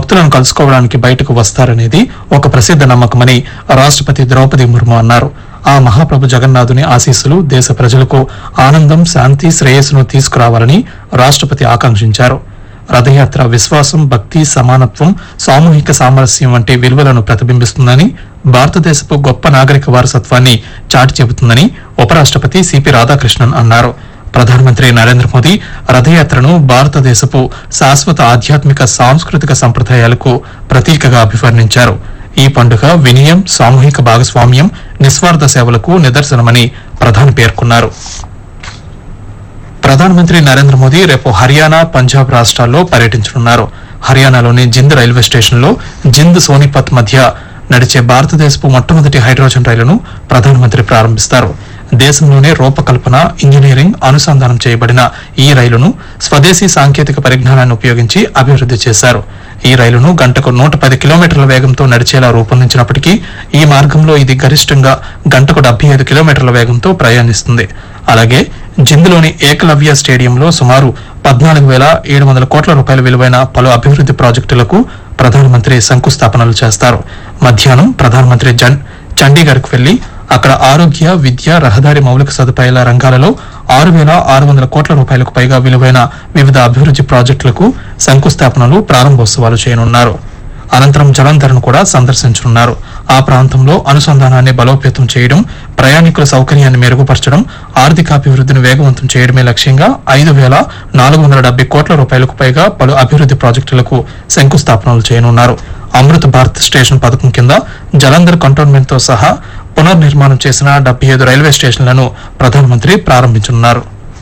భక్తులను కలుసుకోవడానికి బయటకు వస్తారనేది ఒక ప్రసిద్ధ నమ్మకమని రాష్ట్రపతి ద్రౌపది ముర్ము అన్నారు ఆ మహాప్రభు జగన్నాథుని ఆశీస్సులు దేశ ప్రజలకు ఆనందం శాంతి శ్రేయస్సును తీసుకురావాలని రాష్ట్రపతి ఆకాంక్షించారు రథయాత్ర విశ్వాసం భక్తి సమానత్వం సామూహిక సామరస్యం వంటి విలువలను ప్రతిబింబిస్తుందని భారతదేశపు గొప్ప నాగరిక వారసత్వాన్ని చాటి చెబుతుందని ఉపరాష్ట్రపతి సిపి రాధాకృష్ణన్ అన్నారు ప్రధానమంత్రి నరేంద్ర మోదీ రథయాత్రను భారతదేశపు శాశ్వత ఆధ్యాత్మిక సాంస్కృతిక సంప్రదాయాలకు ప్రతీకగా అభివర్ణించారు ఈ పండుగ వినయం సామూహిక భాగస్వామ్యం నిస్వార్థ సేవలకు నిదర్శనమని ప్రధాని పేర్కొన్నారు ప్రధానమంత్రి నరేంద్ర మోదీ రేపు హర్యానా పంజాబ్ రాష్ట్రాల్లో పర్యటించనున్నారు హర్యానాలోని జింద్ రైల్వే స్టేషన్లో జింద్ సోనిపత్ మధ్య నడిచే భారతదేశపు మొట్టమొదటి హైడ్రోజన్ రైలును ప్రధానమంత్రి ప్రారంభిస్తారు దేశంలోనే రూపకల్పన ఇంజనీరింగ్ అనుసంధానం చేయబడిన ఈ రైలును స్వదేశీ సాంకేతిక పరిజ్ఞానాన్ని ఉపయోగించి అభివృద్ది చేశారు ఈ రైలును గంటకు నూట పది కిలోమీటర్ల వేగంతో నడిచేలా రూపొందించినప్పటికీ ఈ మార్గంలో ఇది గరిష్టంగా గంటకు డెబ్బై ఐదు కిలోమీటర్ల వేగంతో ప్రయాణిస్తుంది అలాగే జింద్లోని ఏకలవ్య స్టేడియంలో సుమారు పద్నాలుగు వేల ఏడు వందల కోట్ల రూపాయల విలువైన పలు అభివృద్ది ప్రాజెక్టులకు ప్రధానమంత్రి శంకుస్థాపనలు చేస్తారు మధ్యాహ్నం ప్రధానమంత్రి జన్ చండీగఢ్కు వెళ్లి అక్కడ ఆరోగ్య విద్య రహదారి మౌలిక సదుపాయాల రంగాలలో ఆరు వేల ఆరు వందల కోట్ల రూపాయలకు పైగా విలువైన వివిధ అభివృద్ది ప్రాజెక్టులకు శంకుస్థాపనలు ప్రారంభోత్సవాలు చేయనున్నారు అనంతరం జలంధర్ను కూడా సందర్శించనున్నారు ఆ ప్రాంతంలో అనుసంధానాన్ని బలోపేతం చేయడం ప్రయాణికుల సౌకర్యాన్ని మెరుగుపరచడం ఆర్థికాభివృద్ధిని వేగవంతం చేయడమే లక్ష్యంగా ఐదు వేల నాలుగు వందల డెబ్బై కోట్ల రూపాయలకు పైగా పలు అభివృద్ది ప్రాజెక్టులకు శంకుస్థాపనలు చేయనున్నారు అమృత్ భారత్ స్టేషన్ పథకం కింద జలంధర్ కంటోన్మెంట్ తో సహా పునర్నిర్మాణం చేసిన డెబ్బై ఐదు రైల్వే స్టేషన్లను ప్రధానమంత్రి ప్రారంభించనున్నారు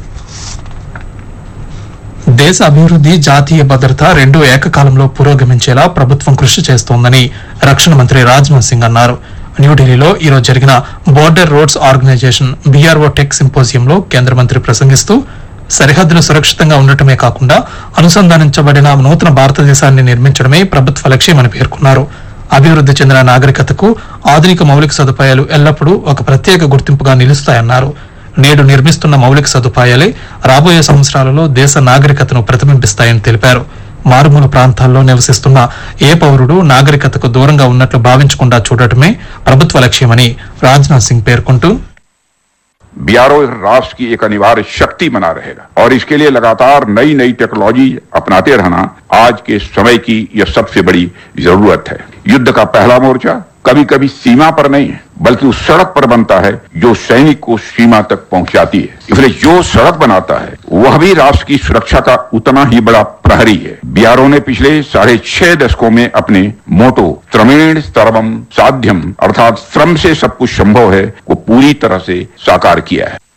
దేశ అభివృద్ది జాతీయ భద్రత రెండు ఏకకాలంలో పురోగమించేలా ప్రభుత్వం కృషి చేస్తోందని రక్షణ మంత్రి రాజ్నాథ్ సింగ్ అన్నారు న్యూఢిల్లీలో ఈరోజు జరిగిన border roads organisation BRO tech సింపోజియంలో కేంద్ర మంత్రి ప్రసంగిస్తూ సరిహద్దులు సురక్షితంగా ఉండటమే కాకుండా అనుసంధానించబడిన నూతన భారతదేశాన్ని నిర్మించడమే ప్రభుత్వ లక్ష్యమని పేర్కొన్నారు అభివృద్ది చెందిన నాగరికతకు ఆధునిక మౌలిక సదుపాయాలు ఎల్లప్పుడూ ఒక ప్రత్యేక గుర్తింపుగా నిలుస్తాయన్నారు నేడు నిర్మిస్తున్న మౌలిక సదుపాయాలే రాబోయే సంవత్సరాలలో దేశ నాగరికతను ప్రతిబింబిస్తాయని తెలిపారు మారుమూల ప్రాంతాల్లో నివసిస్తున్న ఏ పౌరుడు నాగరికతకు దూరంగా ఉన్నట్లు భావించకుండా చూడటమే ప్రభుత్వ లక్ష్యమని రాజ్నాథ్ సింగ్ పేర్కొంటూ बीआरओ राष्ट्र की एक अनिवार्य शक्ति बना रहेगा और इसके लिए लगातार नई नई टेक्नोलॉजी अपनाते रहना आज के समय की यह सबसे बड़ी जरूरत है युद्ध का पहला मोर्चा कभी कभी सीमा पर नहीं है बल्कि उस सड़क पर बनता है जो सैनिक को सीमा तक पहुंचाती है इसलिए जो सड़क बनाता है वह भी राष्ट्र की सुरक्षा का उतना ही बड़ा प्रहरी है बीआरओ ने पिछले साढ़े छह दशकों में अपने मोटो श्रमेण स्तरवम साध्यम अर्थात श्रम से सब कुछ संभव है को पूरी तरह से साकार किया है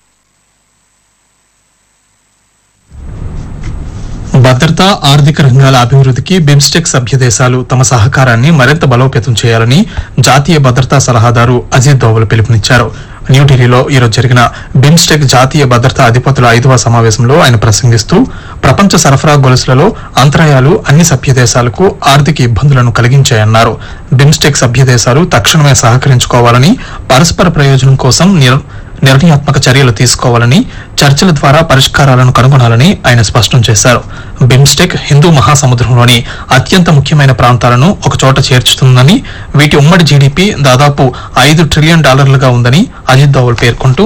భద్రత ఆర్థిక రంగాల అభివృద్ధికి బిమ్స్టెక్ సభ్య దేశాలు తమ సహకారాన్ని మరింత బలోపేతం చేయాలని జాతీయ భద్రతా సలహాదారు అజిత్ దోవల్ పిలుపునిచ్చారు న్యూఢిల్లీలో ఈరోజు జరిగిన బిమ్స్టెక్ జాతీయ భద్రతా అధిపతుల ఐదవ సమావేశంలో ఆయన ప్రసంగిస్తూ ప్రపంచ సరఫరా గొలుసులలో అంతరాయాలు అన్ని సభ్య దేశాలకు ఆర్థిక ఇబ్బందులను కలిగించాయన్నారు బిమ్స్టెక్ సభ్య దేశాలు తక్షణమే సహకరించుకోవాలని పరస్పర ప్రయోజనం కోసం నిర్- నిర్ణయాత్మక చర్యలు తీసుకోవాలని చర్చల ద్వారా పరిష్కారాలను కనుగొనాలని ఆయన స్పష్టం చేశారు బిమ్స్టెక్ హిందూ మహాసముద్రంలోని అత్యంత ముఖ్యమైన ప్రాంతాలను ఒకచోట చేర్చుతుందని వీటి ఉమ్మడి జీడీపీ దాదాపు ఐదు ట్రిలియన్ డాలర్లుగా ఉందని అజిత్ దోవల్ పేర్కొంటూ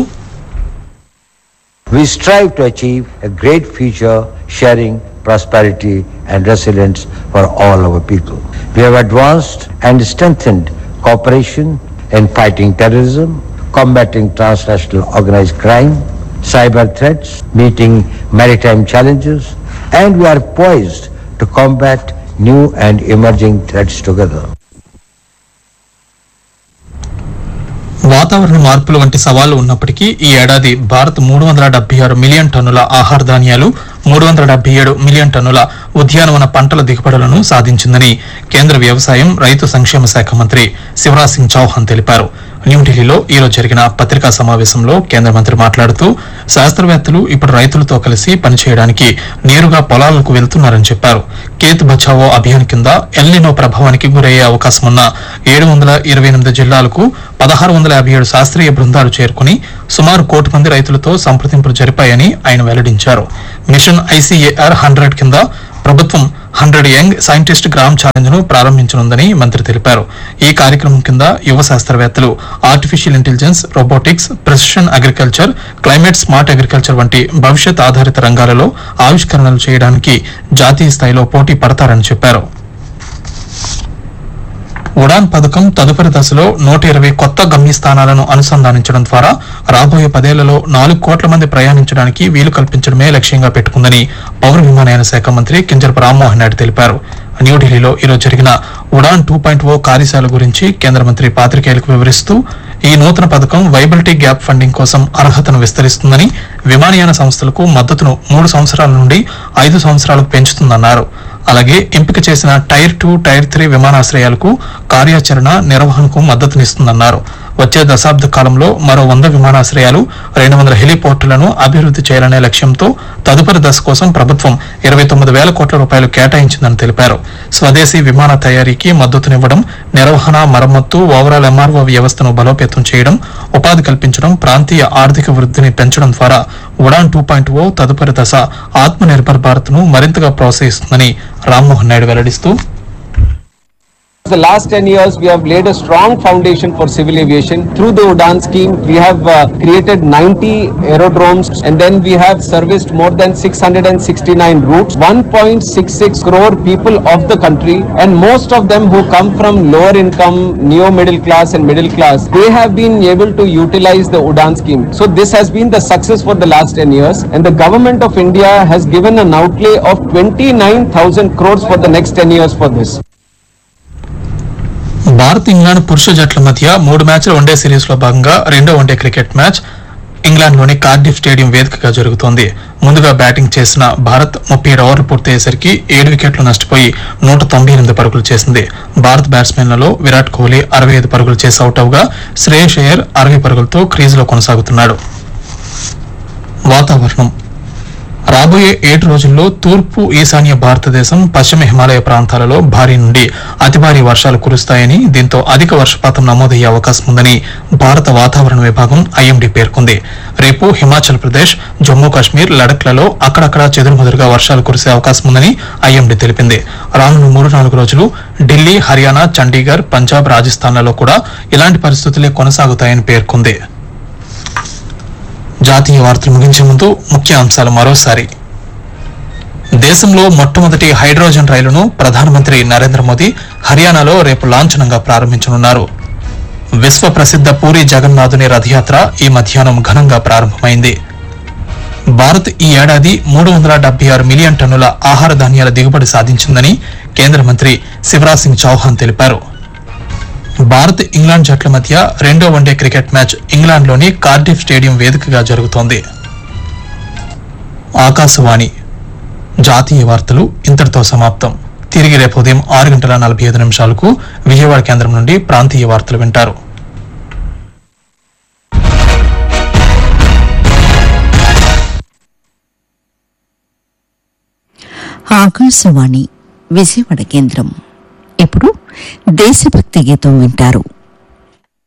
We strive to achieve a great future, sharing prosperity and resilience for all our people. We have advanced and strengthened cooperation in fighting terrorism, combating transnational organized crime, cyber threats, meeting maritime challenges, and we are poised to combat new and emerging threats together. వాతావరణ మార్పులు వంటి సవాళ్లు ఉన్నప్పటికీ ఈ ఏడాది భారత్ మూడు వందల డెబ్బై ఆరు మిలియన్ టన్నుల ఆహార ధాన్యాలు మూడు వందల డెబ్బై ఏడు మిలియన్ టన్నుల ఉద్యానవన పంటల దిగుబడులను సాధించిందని కేంద్ర వ్యవసాయం రైతు సంక్షేమ శాఖ మంత్రి శివరాజ్ సింగ్ చౌహాన్ తెలిపారు న్యూఢిల్లీలో ఈరోజు జరిగిన పత్రికా సమావేశంలో కేంద్ర మంత్రి మాట్లాడుతూ శాస్త్రవేత్తలు ఇప్పుడు రైతులతో కలిసి పనిచేయడానికి నేరుగా పొలాలకు వెళ్తున్నారని చెప్పారు కేత్ బచావో అభియాన్ కింద ఎల్నినో ప్రభావానికి గురయ్యే అవకాశం ఉన్న ఏడు వందల ఇరవై ఎనిమిది జిల్లాలకు పదహారు వందల యాభై ఏడు శాస్త్రీయ బృందాలు చేరుకుని సుమారు కోటి మంది రైతులతో సంప్రదింపులు జరిపాయని ఆయన వెల్లడించారు మిషన్ ఐసీఏఆర్ హండ్రెడ్ కింద ప్రభుత్వం hundred young scientist gram challenge ను ప్రారంభించనుందని మంత్రి తెలిపారు ఈ కార్యక్రమం కింద యువ శాస్త్రవేత్తలు artificial intelligence robotics precision agriculture climate smart agriculture వంటి భవిష్యత్ ఆధారిత రంగాలలో ఆవిష్కరణలు చేయడానికి జాతీయ స్థాయిలో పోటీ పడతారని చెప్పారు ఉడాన్ పథకం తదుపరి దశలో నూట ఇరవై కొత్త గమ్యస్థానాలను అనుసంధానించడం ద్వారా రాబోయే పదేళ్లలో నాలుగు కోట్ల మంది ప్రయాణించడానికి వీలు కల్పించడమే లక్ష్యంగా పెట్టుకుందని పౌర విమానయాన శాఖ మంత్రి కింజరపు రామ్మోహన్ నాయుడు తెలిపారు న్యూఢిల్లీలో ఈరోజు జరిగిన ఉడాన్ టూ పాయింట్ ఓ కార్యశాల గురించి కేంద్ర మంత్రి పాత్రికేయులకు వివరిస్తూ ఈ నూతన పథకం వైబిలిటీ గ్యాప్ ఫండింగ్ కోసం అర్హతను విస్తరిస్తుందని విమానయాన సంస్థలకు మద్దతును మూడు సంవత్సరాల నుండి ఐదు సంవత్సరాలకు పెంచుతుందన్నారు అలాగే ఎంపిక చేసిన టైర్ టూ టైర్ త్రీ విమానాశ్రయాలకు కార్యాచరణ నిర్వహణకు మద్దతునిస్తుందన్నారు వచ్చే దశాబ్ద కాలంలో మరో వంద విమానాశ్రయాలు రెండు వందల హెలిపోర్టులను అభివృద్ధి చేయాలనే లక్ష్యంతో తదుపరి దశ కోసం ప్రభుత్వం ఇరవై తొమ్మిది వేల కోట్ల రూపాయలు కేటాయించిందని తెలిపారు స్వదేశీ విమాన తయారీకి మద్దతునివ్వడం నిర్వహణ మరమ్మత్తు ఓవరాల్ ఎంఆర్ఓ వ్యవస్థను బలోపేతం చేయడం ఉపాధి కల్పించడం ప్రాంతీయ ఆర్థిక వృద్ధిని పెంచడం ద్వారా ఉడాన్ టూ పాయింట్ ఓ తదుపరి దశ ఆత్మ నిర్భర్ భారత్ ను మరింతగా ప్రోత్సహిస్తుందని రామ్మోహన్ నాయుడు వెల్లడిస్తూ The last 10 years, we have laid a strong foundation for civil aviation. Through the UDAN scheme, we have uh, created 90 aerodromes and then we have serviced more than 669 routes, 1.66 crore people of the country and most of them who come from lower income, neo middle class and middle class, they have been able to utilize the UDAN scheme. So this has been the success for the last 10 years and the government of India has given an outlay of 29,000 crores for the next 10 years for this. Bharat England పురుష జట్ల మధ్య మూడు మ్యాచ్ల one day series లో భాగంగా రెండో one day cricket match ఇంగ్లాండ్లోని Cardiff stadium వేదికగా జరుగుతోంది ముందుగా బ్యాటింగ్ చేసిన భారత్ ముప్పై ఏడు ఓవర్లు పూర్తయ్యేసరికి ఏడు వికెట్లు నష్టపోయి నూట తొంభై ఎనిమిది పరుగులు చేసింది భారత్ బ్యాట్స్మెన్లలో విరాట్ కోహ్లీ అరవై ఐదు పరుగులు చేసి అవుట్ అవగా శ్రేయస్ అయ్యర్ అరవై పరుగులతో క్రీజులో కొనసాగుతున్నాడు వాతావరణం రాబోయే ఏడు రోజుల్లో తూర్పు ఈశాన్య భారతదేశం పశ్చిమ హిమాలయ ప్రాంతాలలో భారీ నుండి అతి భారీ వర్షాలు కురుస్తాయని దీంతో అధిక వర్షపాతం నమోదయ్యే అవకాశం ఉందని భారత వాతావరణ విభాగం ఐఎండీ పేర్కొంది రేపు హిమాచల్ ప్రదేశ్ జమ్మూ కాశ్మీర్ లడఖ్లలో అక్కడక్కడా చెదురుమదురుగా వర్షాలు కురిసే అవకాశం ఉందని ఐఎండీ తెలిపింది రానున్న మూడు నాలుగు రోజులు ఢిల్లీ హర్యానా చండీగఢ్ పంజాబ్ రాజస్థాన్లలో కూడా ఇలాంటి పరిస్థితులే కొనసాగుతాయని పేర్కొంది జాతీయ వార్తలు ముగించే ముందు ముఖ్య అంశాలు మరోసారి దేశంలో మొట్టమొదటి హైడ్రోజన్ రైలును ప్రధానమంత్రి నరేంద్ర మోదీ హర్యానాలో రేపు లాంఛనంగా ప్రారంభించనున్నారు విశ్వ ప్రసిద్ధ పూరి జగన్నాథుని రథయాత్ర ఈ మధ్యాహ్నం ఘనంగా ప్రారంభమైంది భారత్ ఈ ఏడాది మూడు వందల డెబ్బై ఆరు మిలియన్ టన్నుల ఆహార ధాన్యాల దిగుబడి సాధించిందని కేంద్ర మంత్రి శివరాజ్ సింగ్ చౌహాన్ తెలిపారు భారత్ ఇంగ్లాండ్ జట్ల మధ్య రెండో వన్డే క్రికెట్ మ్యాచ్ ఇంగ్లాండ్లోని కార్డిఫ్ స్టేడియం వేదికగా జరుగుతోంది ఆకాశవాణి జాతీయ వార్తలు ఇంతటితో సమాప్తం తిరిగి రేపు ఉదయం ఆరు గంటల నలభై ఐదు నిమిషాలకు విజయవాడ కేంద్రం నుండి ప్రాంతీయ వార్తలు వింటారు ఆకాశవాణి విజయవాడ కేంద్రం ఇప్పుడు దేశభక్తి గీతం వింటారు